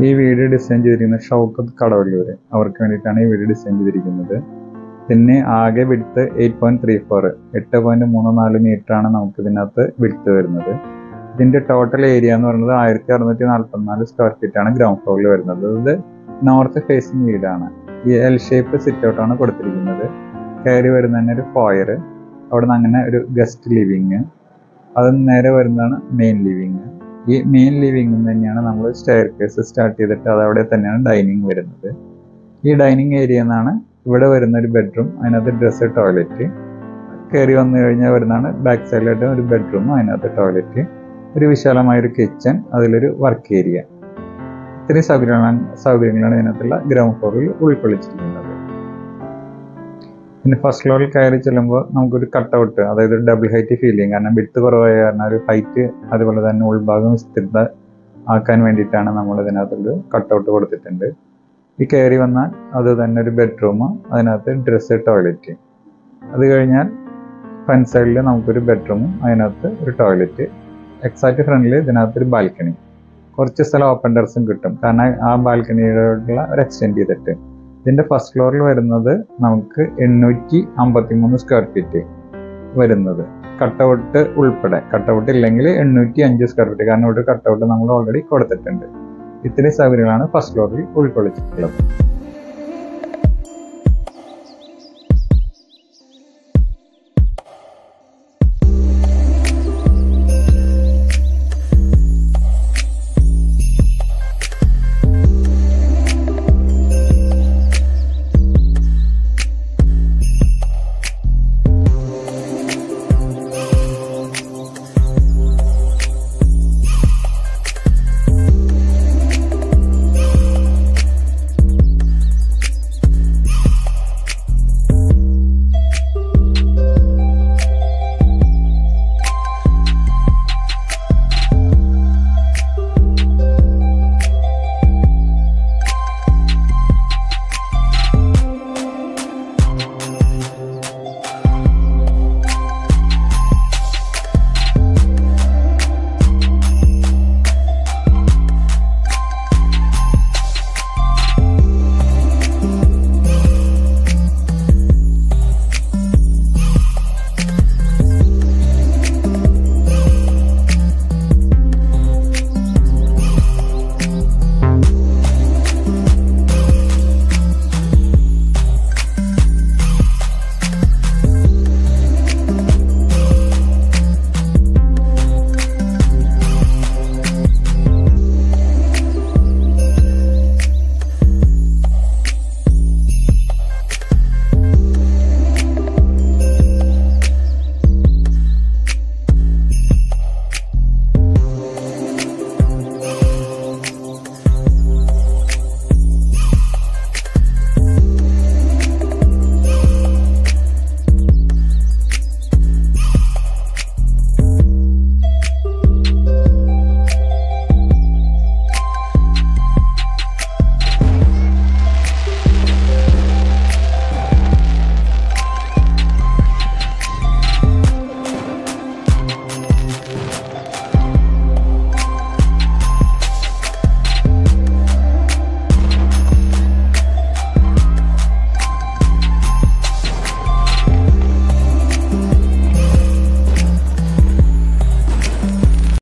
ഈ വീട് ഡിസൈൻ ചെയ്തിരിക്കുന്നത് ഷൗക്കത്ത് കടവല്ലൂർ അവർക്ക് വേണ്ടിയിട്ടാണ് ഈ വീട് ഡിസൈൻ ചെയ്തിരിക്കുന്നത് പിന്നെ ആകെ വിടുത്ത് എയ്റ്റ് പോയിന്റ് ത്രീ ഫോർ എട്ട് പോയിന്റ് മൂന്ന് നാല് മീറ്റർ ആണ് നമുക്ക് ഇതിനകത്ത് വിടുത്ത് വരുന്നത് ഇതിന്റെ ടോട്ടൽ ഏരിയ എന്ന് പറയുന്നത് ആയിരത്തി അറുന്നൂറ്റി നാൽപ്പത്തിനാല് സ്ക്വയർ ഫീറ്റ് ആണ് ഗ്രൗണ്ട് ഫ്ലോറിൽ വരുന്നത് ഇത് നോർത്ത് ഫേസിങ് വീടാണ് ഈ എൽ ഷേപ്പ് സിറ്റ് ഔട്ട് ആണ് കൊടുത്തിരിക്കുന്നത് കയറി വരുന്ന തന്നെ ഒരു ഫോയർ അവിടെ നിന്ന് അങ്ങനെ ഒരു ഗസ്റ്റ് ലിവിങ് അത് നേരെ വരുന്നതാണ് മെയിൻ ലിവിങ് ഈ മെയിൻ ലിവിംഗ് തന്നെയാണ് നമ്മൾ സ്റ്റെയർ കേസ് സ്റ്റാർട്ട് ചെയ്തിട്ട് അതവിടെ തന്നെയാണ് ഡൈനിങ് വരുന്നത് ഈ ഡൈനിങ് ഏരിയ എന്നാണ് ഇവിടെ വരുന്ന ഒരു ബെഡ്റൂം അതിനകത്ത് ഡ്രസ്സ് ടോയ്ലറ്റ് കയറി വന്നു കഴിഞ്ഞാൽ വരുന്നതാണ് ബാക്ക് സൈഡിലായിട്ട് ഒരു ബെഡ്റൂം അതിനകത്ത് ടോയ്ലറ്റ് ഒരു വിശാലമായ ഒരു കിച്ചൺ അതിലൊരു വർക്ക് ഏരിയ ഇത്രയും സൗകര്യങ്ങളാണ് സൗകര്യങ്ങളാണ് ഇതിനകത്തുള്ള ഗ്രൗണ്ട് ഫ്ലോറിൽ ഉൾക്കൊള്ളിച്ചിരിക്കുന്നത് പിന്നെ ഫസ്റ്റ് ഫ്ലോറിൽ കയറി ചെല്ലുമ്പോൾ നമുക്കൊരു കട്ടൗട്ട് അതായത് ഒരു ഡബിൾ ഹൈറ്റ് ഫീൽ ചെയ്യും കാരണം വിട്ട് കുറവായ കാരണം ഒരു ഹൈറ്റ് അതുപോലെ തന്നെ ഉൾഭാഗം വിസ്തൃത ആക്കാൻ വേണ്ടിയിട്ടാണ് നമ്മൾ ഇതിനകത്തൊരു കട്ടൗട്ട് കൊടുത്തിട്ടുണ്ട് ഈ കയറി വന്നാൽ അത് തന്നെ ഒരു ബെഡ്റൂം അതിനകത്ത് ഡ്രസ്സ് ടോയ്ലറ്റ് അത് കഴിഞ്ഞാൽ ഫ്രണ്ട് സൈഡിൽ നമുക്കൊരു ബെഡ്റൂമും അതിനകത്ത് ഒരു ടോയ്ലറ്റ് എക്സാക്ട് ഫ്രണ്ടിൽ ഇതിനകത്ത് ഒരു ബാൽക്കണി കുറച്ച് സ്ഥലം ഓപ്പൺ ടെറസും കിട്ടും കാരണം ആ ബാൽക്കണിയോടുള്ള ഒരു എക്സ്റ്റെൻഡ് ചെയ്തിട്ട് ഇതിന്റെ ഫസ്റ്റ് ഫ്ലോറിൽ വരുന്നത് നമുക്ക് എണ്ണൂറ്റി അമ്പത്തി മൂന്ന് സ്ക്വയർ ഫീറ്റ് വരുന്നത് കട്ടൗട്ട് ഉൾപ്പെടെ കട്ടൗട്ട് ഇല്ലെങ്കിൽ എണ്ണൂറ്റി അഞ്ച് സ്ക്വയർ ഫീറ്റ് കാരണം ഇവിടെ കട്ടൗട്ട് നമ്മൾ ഓൾറെഡി കൊടുത്തിട്ടുണ്ട് ഇത്രയും സൗകര്യങ്ങളാണ് ഫസ്റ്റ് ഫ്ലോറിൽ ഉൾക്കൊള്ളിച്ചിട്ടുള്ളത്